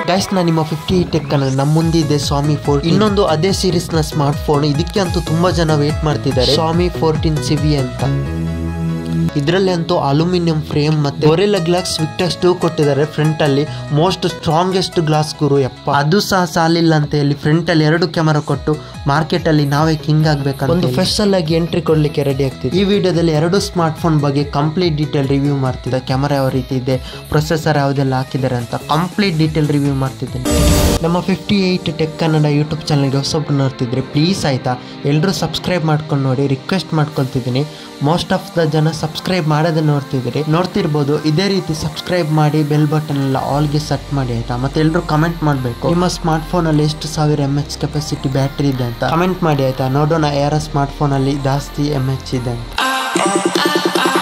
Guys ನಾ ನಿಮ್ಮ fifty tech Kannada ನಮ್ಮ ಮುಂದಿದೆ ಸ್ವಾಮಿ ಫೋರ್ ಇನ್ನೊಂದು ಅದೇ ಸೀರೀಸ್ ನ ಸ್ಮಾರ್ಟ್ ಫೋನ್ ಇದಕ್ಕೆ ಅಂತೂ ತುಂಬಾ ಜನ ವೇಟ್ ಮಾಡ್ತಿದ್ದಾರೆ ಸ್ವಾಮಿ ಫೋರ್ಟೀನ್ ಸಿವಿ ಅಂತ ಇದರಲ್ಲಿ ಅಂತೂ ಅಲ್ಯೂಮಿನಿಯಂ ಫ್ರೇಮ್ ಮತ್ತೆ ಗೊರೆಲ್ಲ ಗ್ಲಾಸ್ ವಿಕ್ಟಸ್ ಟೂ ಕೊಟ್ಟಿದ್ದಾರೆ ಫ್ರಂಟ್ ಅಲ್ಲಿ ಮೋಸ್ಟ್ ಸ್ಟ್ರಾಂಗೆಸ್ಟ್ ಗ್ಲಾಸ್ ಗುರು ಯಪ್ಪ ಅದು ಸಹ ಸಾಲಿಲ್ಲ ಅಂತ ಹೇಳಿ ಫ್ರಂಟ್ ಅಲ್ಲಿ ಎರಡು ಕ್ಯಾಮರಾ ಕೊಟ್ಟು ಮಾರ್ಕೆಟ್ ಅಲ್ಲಿ ನಾವೇ ಕಿಂಗ್ ಆಗ್ಬೇಕಂತ ಒಂದು ಸ್ಪೆಷಲ್ ಆಗಿ ಎಂಟ್ರಿ ಕೊಡ್ಲಿಕ್ಕೆ ರೆಡಿ ಆಗ್ತಿದೆ ಈ ವಿಡಿಯೋದಲ್ಲಿ ಎರಡು ಸ್ಮಾರ್ಟ್ ಫೋನ್ ಬಗ್ಗೆ ಕಂಪ್ಲೀಟ್ ಡೀಟೇಲ್ ರಿವ್ಯೂ ಮಾಡ್ತಿದ್ದೆ ಕ್ಯಾಮರಾ ಯಾವ ರೀತಿ ಇದೆ ಪ್ರೊಸೆಸರ್ ಯಾವುದೆಲ್ಲ ಹಾಕಿದ್ದಾರೆ ಅಂತ ಕಂಪ್ಲೀಟ್ ಡೀಟೇಲ್ ರಿವ್ಯೂ ಮಾಡ್ತಿದ್ದೇನೆ ನಮ್ಮ fifty eight tech Kannada YouTube ಚಾನಲ್ಗೆ ಹೊಸೊಬ್ಬರು ನೋಡ್ತಿದ್ರೆ ಪ್ಲೀಸ್ ಆಯ್ತಾ ಎಲ್ಲರೂ ಸಬ್ಸ್ಕ್ರೈಬ್ ಮಾಡ್ಕೊಂಡು ನೋಡಿ ರಿಕ್ವೆಸ್ಟ್ ಮಾಡ್ಕೊಳ್ತಿದ್ದೀನಿ ಮೋಸ್ಟ್ ಆಫ್ ದ ಜನ ಸಬ್ಸ್ಕ್ರೈಬ್ ಮಾಡೋದೇ ನೋಡ್ತಿದ್ದೀರಿ ನೋಡ್ತಿರ್ಬೋದು ಇದೇ ರೀತಿ ಸಬ್ಸ್ಕ್ರೈಬ್ ಮಾಡಿ ಬೆಲ್ ಬಟನ್ ಎಲ್ಲ ಆಲ್ಗೆ ಸೆಟ್ ಮಾಡಿ ಆಯ್ತಾ ಮತ್ತೆ ಎಲ್ಲರೂ ಕಮೆಂಟ್ ಮಾಡಬೇಕು ನಿಮ್ಮ ಸ್ಮಾರ್ಟ್ ಫೋನಲ್ಲಿ ಎಷ್ಟು ಸಾವಿರ ಎಮ್ ಎಚ್ ಕೆಪಾಸಿಟಿ ಬ್ಯಾಟ್ರಿ ಇದೆ ಅಂತ ಕಮೆಂಟ್ ಮಾಡಿ ಆಯ್ತಾ ನೋಡೋಣ ಯಾರ ಸ್ಮಾರ್ಟ್ ಫೋನಲ್ಲಿ ಜಾಸ್ತಿ ಎಮ್ ಎಚ್ ಇದೆ ಅಂತ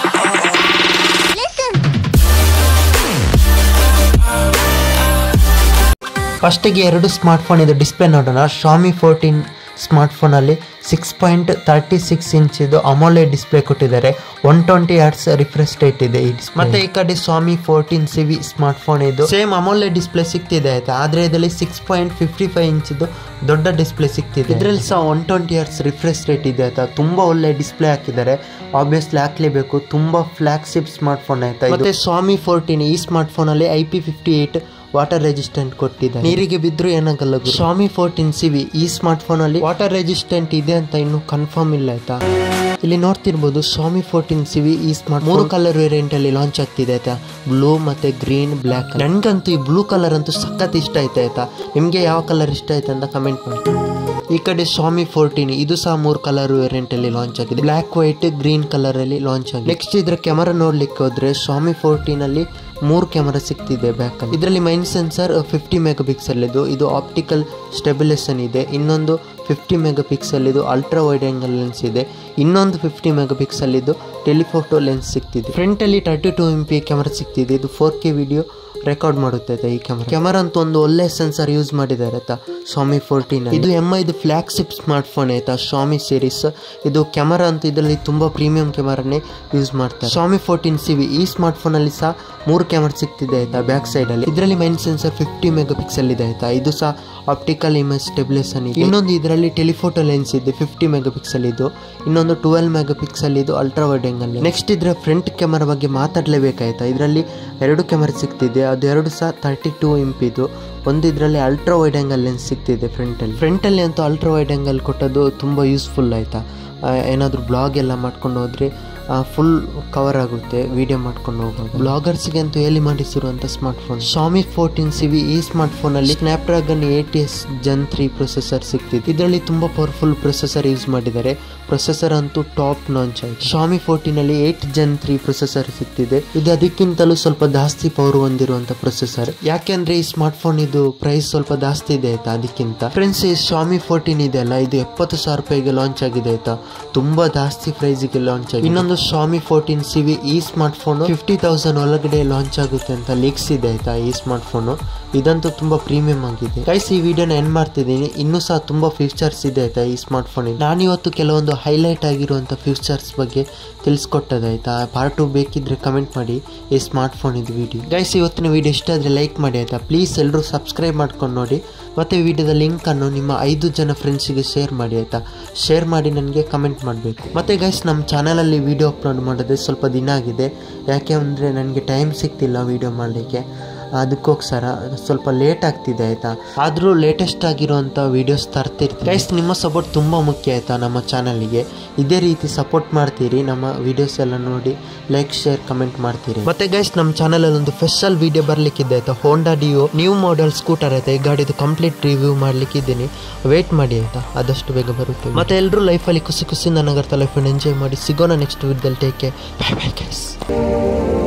ಫಸ್ಟಿಗೆ ಎರಡು ಸ್ಮಾರ್ಟ್ ಫೋನ್ ಇದು ಡಿಸ್ಪ್ಲೇ ನೋಡೋಣ ಶಾಮಿ ಫೋರ್ಟೀನ್ ಸ್ಮಾರ್ಟ್ ಫೋನಲ್ಲಿ six point thirty six inch ಇದು ಅಮೋಲೆ ಡಿಸ್ಪ್ಲೇ ಕೊಟ್ಟಿದ್ದಾರೆ one twenty hertz refresh rate ಇದೆ ಈ display. ಮತ್ತೆ ಈ ಕಡೆ Xiaomi fourteen C V smart phone ಇದು ಸೇಮ್ ಅಮೋಲೆ ಡಿಸ್ಪ್ಲೇ ಸಿಗ್ತಿದೆ ಆಯ್ತಾ ಆದ್ರೆ ಇದರಲ್ಲಿ six point fifty five inch ದೊಡ್ಡ ಡಿಸ್ಪ್ಲೇ ಸಿಗ್ತಿದೆ ಇದರಲ್ಲಿ ಸಹ one twenty hertz refresh rate ಇದೆ ಆಯ್ತಾ ತುಂಬಾ ಒಳ್ಳೆ ಡಿಸ್ಪ್ಲೇ ಹಾಕಿದ್ದಾರೆ ಆಬ್ವಿಯಸ್ಲಿ ಹಾಕ್ಲೇಬೇಕು ತುಂಬಾ ಫ್ಲಾಗ್ಶಿಪ್ ಸ್ಮಾರ್ಟ್ ಫೋನ್ ಆಯ್ತಾ ಮತ್ತೆ ಸ್ವಾಮಿ ಫೋರ್ಟೀನ್ ಈ ಸ್ಮಾರ್ಟ್ ಫೋನ್ ಅಲ್ಲಿ I P fifty eight water resistant ಕೊಟ್ಟಿದ್ದಾರೆ ನೀರಿಗೆ ಬಿದ್ದರೂ ಏನಾಗಲ್ಲ ಸ್ವಾಮಿ ಫೋರ್ಟೀನ್ ಸಿವಿ ಈ ಸ್ಮಾರ್ಟ್ ಫೋನ್ ಅಲ್ಲಿ ವಾಟರ್ ರೆಸಿಸ್ಟೆಂಟ್ ಇದೆ ಅಂತ ಇನ್ನು ಕನ್ಫರ್ಮ್ ಇಲ್ಲ ಆಯ್ತಾ ಇಲ್ಲಿ ನೋಡ್ತಿರ್ಬೋದು ಸ್ವಾಮಿ ಫೋರ್ಟೀನ್ ಸಿವಿ ಈ ಸ್ಮಾರ್ಟ್ ಮೂರು ಕಲರ್ ವೇರಿಯಂಟ್ ಅಲ್ಲಿ ಲಾಂಚ್ ಆಗ್ತಿದೆ ಆಯ್ತಾ ಬ್ಲೂ ಮತ್ತೆ ಗ್ರೀನ್ ಬ್ಲ್ಯಾಕ್ ನನ್ಗಂತೂ ಈ ಬ್ಲೂ ಕಲರ್ ಅಂತೂ ಸಖತ್ ಇಷ್ಟ ಆಯ್ತಾ ಆಯ್ತಾ ನಿಮ್ಗೆ ಯಾವ ಕಲರ್ ಇಷ್ಟ ಆಯ್ತು ಅಂತ ಕಮೆಂಟ್ ಮಾಡಿ ಈ ಕಡೆ ಸ್ವಾಮಿ ಫೋರ್ಟೀನ್ ಇದು ಸಹ ಮೂರು ಕಲರ್ ವೇರಿಯಂಟ್ ಅಲ್ಲಿ ಲಾಂಚ್ ಆಗಿದೆ ಬ್ಲ್ಯಾಕ್ ವೈಟ್ ಗ್ರೀನ್ ಕಲರ್ ಅಲ್ಲಿ ಲಾಂಚ್ ಆಗಿದೆ ನೆಕ್ಸ್ಟ್ ಇದ್ರ ಕ್ಯಾಮರಾ ನೋಡ್ಲಿಕ್ಕೆ ಹೋದ್ರೆ ಸ್ವಾಮಿ ಫೋರ್ಟೀನ್ ಅಲ್ಲಿ ಮೂರು ಕ್ಯಾಮರಾ ಸಿಗ್ತಿದೆ ಬ್ಯಾಕ್ ಅಲ್ಲಿ ಇದರಲ್ಲಿ main sensor fifty megapixel ಇದು ಇದು ಆಪ್ಟಿಕಲ್ ಸ್ಟೆಬಿಲೇಷನ್ ಇದೆ ಇನ್ನೊಂದು ಫಿಫ್ಟಿ ಮೆಗಾ ಪಿಕ್ಸೆಲ್ ಇದು ಅಲ್ಟ್ರಾ ವೈಡ್ ಆಂಗಲ್ ಲೆನ್ಸ್ ಇದೆ ಇನ್ನೊಂದು ಫಿಫ್ಟಿ ಮೆಗಾ ಪಿಕ್ಸೆಲ್ ಇದು ಟೆಲಿಫೋಟೋ ಲೆನ್ಸ್ ಸಿಗ್ತಿದೆ ಫ್ರಂಟ್ ಅಲ್ಲಿ thirty two M P camera ಸಿಗ್ತಿದೆ ಇದು ಫೋರ್ ಕೆ ವಿಡಿಯೋ ರೆಕಾರ್ಡ್ ಮಾಡುತ್ತೆ ಆಯ್ತಾ ಈ ಕ್ಯಾಮರಾ ಕ್ಯಾಮರಾ ಅಂತ ಒಂದು ಒಳ್ಳೆ ಸೆನ್ಸರ್ ಯೂಸ್ ಮಾಡಿದ್ದಾರೆ ಆಯ್ತಾ ಸ್ವಾಮಿ ಫೋರ್ಟೀನ್ ಇದು ಎಮ್ ಐದು ಫ್ಲಾಗ್ಶಿಪ್ ಸ್ಮಾರ್ಟ್ ಫೋನ್ ಆಯ್ತಾ ಸ್ವಾಮಿ ಸೀರೀಸ್ ಇದು ಕ್ಯಾಮರಾ ಅಂತ ಇದರಲ್ಲಿ ತುಂಬಾ ಪ್ರೀಮಿಯಂ ಕ್ಯಾಮರಾನೇ ಯೂಸ್ ಮಾಡ್ತಾರೆ ಸ್ವಾಮಿ ಫೋರ್ಟೀನ್ ಸಿ ವಿ ಈ ಸ್ಮಾರ್ಟ್ ಫೋನ್ ಅಲ್ಲಿ ಸಹ ಮೂರು ಕ್ಯಾಮರಾ ಸಿಗ್ತಿದೆ ಆಯ್ತಾ ಬ್ಯಾಕ್ ಸೈಡ್ ಅಲ್ಲಿ ಇದರಲ್ಲಿ main sensor fifty megapixel ಇದೆ ಆಯ್ತಾ ಇದು ಸಹ ಆಪ್ಟಿಕಲ್ ಇಮೇಜ್ ಸ್ಟೆಬಿಲೇಷನ್ ಇದೆ ಇನ್ನೊಂದು ಇದರಲ್ಲಿ ಟೆಲಿಫೋಟೋ ಲೆನ್ಸ್ ಇದೆ ಫಿಫ್ಟಿ ಮೆಗಾ ಪಿಕ್ಸೆಲ್ ಇದು ಇನ್ನೊಂದು ಟ್ವೆಲ್ ಮೆಗಾ ಪಿಕ್ಸೆಲ್ ಇದು ಅಲ್ಟ್ರಾ ವೈಡ್ ಆಂಗಲ್ ನೆಕ್ಸ್ಟ್ ಇದ್ರ ಫ್ರಂಟ್ ಕ್ಯಾಮರಾ ಬಗ್ಗೆ ಮಾತಾಡಲೇಬೇಕಾಯ್ತಾ ಇದರಲ್ಲಿ ಎರಡು ಕ್ಯಾಮರಾ ಸಿಗ್ತಿದೆ ಅದು ಎರಡು ಸಹ ತರ್ಟಿ ಟೂ ಇಂಪಿದು ಒಂದು ಇದರಲ್ಲಿ ಅಲ್ಟ್ರಾ ವೈಡ್ ಆಂಗಲ್ ಲೆನ್ಸ್ ಸಿಗ್ತಿದೆ ಫ್ರಂಟಲ್ಲಿ ಫ್ರಂಟಲ್ಲಿ ಅಂತೂ ಅಲ್ಟ್ರಾ ವೈಡ್ ಆಂಗಲ್ ಕೊಟ್ಟದ್ದು ತುಂಬ ಯೂಸ್ಫುಲ್ ಆಯಿತಾ ಏನಾದರೂ ಬ್ಲಾಗ್ ಎಲ್ಲ ಮಾಡ್ಕೊಂಡು ಹೋದರೆ ಫುಲ್ ಕವರ್ ಆಗುತ್ತೆ ವಿಡಿಯೋ ಮಾಡ್ಕೊಂಡು ಹೋಗುವಾಗ ಬ್ಲಾಗರ್ಸ್ಗೆ ಅಂತೂ ಎಲ್ಲಿ ಮಾಡಿಸಿರುವಂಥ smartphone Xiaomi fourteen C Civi ಈ ಸ್ಮಾರ್ಟ್ ಫೋನಲ್ಲಿ Snapdragon eight S Gen three processor ಸಿಗ್ತಿದೆ ಇದರಲ್ಲಿ ತುಂಬ ಪವರ್ಫುಲ್ ಪ್ರೊಸೆಸರ್ ಯೂಸ್ ಮಾಡಿದ್ದಾರೆ ಪ್ರೊಸೆಸರ್ ಅಂತೂ ಟಾಪ್ ಲಾಂಚ್ ಆಯಿತು ಶಾಮಿ ಫೋರ್ಟೀನ್ ಅಲ್ಲಿ ಏಟ್ ಜನ್ ತ್ರೀ ಪ್ರೊಸೆಸರ್ ಸಿಗ್ತಿದೆ ಇದು ಅದಕ್ಕಿಂತಲೂ ಸ್ವಲ್ಪ ಜಾಸ್ತಿ ಪವರ್ ಹೊಂದಿರುವಂತ ಪ್ರೊಸೆಸರ್ ಯಾಕೆಂದ್ರೆ ಈ ಸ್ಮಾರ್ಟ್ ಫೋನ್ ಇದು ಪ್ರೈಸ್ ಸ್ವಲ್ಪ ಜಾಸ್ತಿ ಇದೆ ಆಯ್ತಾ ಅದಕ್ಕಿಂತ ಫ್ರೆಂಡ್ಸ್ ಈ ಶಾಮಿ ಫೋರ್ಟೀನ್ ಇದೆ ಅಲ್ಲ ಇದು ಎಪ್ಪತ್ತು ಸಾವಿರ ರೂಪಾಯಿಗೆ ಲಾಂಚ್ ಆಗಿದೆ ಆಯ್ತಾ ತುಂಬಾ ಜಾಸ್ತಿ ಪ್ರೈಸ್ಗೆ ಲಾಂಚ್ ಆಗಿದೆ ಇನ್ನೊಂದು ಶಾಮಿ ಫೋರ್ಟೀನ್ ಸಿ ವಿ ಈ ಸ್ಮಾರ್ಟ್ ಫೋನ್ ಫಿಫ್ಟಿ ತೌಸಂಡ್ ಒಳಗಡೆ ಲಾಂಚ್ ಆಗುತ್ತೆ ಅಂತ ಲೀಕ್ಸ್ ಇದೆ ಆಯ್ತಾ ಈ ಸ್ಮಾರ್ಟ್ ಫೋನ್ ಇದಂತೂ ತುಂಬಾ ಪ್ರೀಮಿಯಂ ಆಗಿದೆ ಗೈಸ್ ಈ ವಿಡಿಯೋನ ಎಂಡ್ ಮಾಡ್ತಿದ್ದೀನಿ ಇನ್ನೂ ಸಹ ತುಂಬಾ ಫೀಚರ್ಸ್ ಇದೆ ಆಯ್ತಾ ಈ ಸ್ಮಾರ್ಟ್ ಫೋನ್ ನಾನಿವತ್ತು ಕೆಲವೊಂದು ಹೈಲೈಟ್ ಆಗಿರುವಂತ ಫೀಚರ್ಸ್ ಬಗ್ಗೆ ತಿಳಿಸ್ಕೊಟ್ಟದೆ ಆಯ್ತಾ ಪಾರ್ಟ್ ಟು ಬೇಕಿದ್ರೆ ಕಮೆಂಟ್ ಮಾಡಿ ಈ ಸ್ಮಾರ್ಟ್ ಫೋನ್ ಇದು ವಿಡಿಯೋ ಗೈಸ್ ಇವತ್ತಿನ ವಿಡಿಯೋ ಇಷ್ಟ ಆದರೆ ಲೈಕ್ ಮಾಡಿ ಆಯ್ತಾ ಪ್ಲೀಸ್ ಎಲ್ಲರೂ ಸಬ್ಸ್ಕ್ರೈಬ್ ಮಾಡ್ಕೊಂಡು ನೋಡಿ ಮತ್ತೆ ವಿಡಿಯೋದ ಲಿಂಕ್ ಅನ್ನು ನಿಮ್ಮ ಐದು ಜನ ಫ್ರೆಂಡ್ಸಿಗೆ ಶೇರ್ ಮಾಡಿ ಆಯ್ತಾ ಶೇರ್ ಮಾಡಿ ನನಗೆ ಕಮೆಂಟ್ ಮಾಡಬೇಕು ಮತ್ತೆ ಗೈಸ್ ನಮ್ಮ ಚಾನಲಲ್ಲಿ ವಿಡಿಯೋ ಅಪ್ಲೋಡ್ ಮಾಡೋದೇ ಸ್ವಲ್ಪ ದಿನ ಆಗಿದೆ ಯಾಕೆ ಅಂದರೆ ನನಗೆ ಟೈಮ್ ಸಿಗ್ತಿಲ್ಲ ವಿಡಿಯೋ ಮಾಡಲಿಕ್ಕೆ ಅದಕ್ಕೋಸ್ಕರ ಸ್ವಲ್ಪ ಲೇಟ್ ಆಗ್ತಿದೆ ಆಯಿತಾ ಆದರೂ ಲೇಟೆಸ್ಟ್ ಆಗಿರುವಂಥ ವೀಡಿಯೋಸ್ ತರ್ತಿರ್ತೀವಿ ಗೈಸ್ ನಿಮ್ಮ ಸಪೋರ್ಟ್ ತುಂಬ ಮುಖ್ಯ ಆಯಿತಾ ನಮ್ಮ ಚಾನಲ್ಗೆ ಇದೇ ರೀತಿ ಸಪೋರ್ಟ್ ಮಾಡ್ತೀರಿ ನಮ್ಮ ವಿಡಿಯೋಸ್ ಎಲ್ಲ ನೋಡಿ ಲೈಕ್ ಶೇರ್ ಕಮೆಂಟ್ ಮಾಡ್ತೀರಿ ಮತ್ತೆ ಗೈಸ್ ನಮ್ಮ ಚಾನಲಲ್ಲಿ ಒಂದು ಸ್ಪೆಷಲ್ ವಿಡಿಯೋ ಬರ್ಲಿಕ್ಕಿದೆ ಆಯಿತಾ Honda Dio new model scooter ಆಯ್ತಾ ಈ ಗಾಡಿದು ಕಂಪ್ಲೀಟ್ ರಿವ್ಯೂ ಮಾಡ್ಲಿಕ್ಕಿದ್ದೀನಿ ವೇಟ್ ಮಾಡಿ ಆಯಿತಾ ಆದಷ್ಟು ಬೇಗ ಬರುತ್ತೆ ಮತ್ತೆ ಎಲ್ಲರೂ ಲೈಫಲ್ಲಿ ಖುಷಿ ಖುಷಿಯಿಂದ ನಗರ್ತಾ ಲೈಫನ್ನು ಎಂಜಾಯ್ ಮಾಡಿ ಸಿಗೋಣ ನೆಕ್ಸ್ಟ್ ವಿಡಿಯೋದಲ್ಲಿ ಟೇಕ್ ಬೈ ಬೈ ಗೈಸ್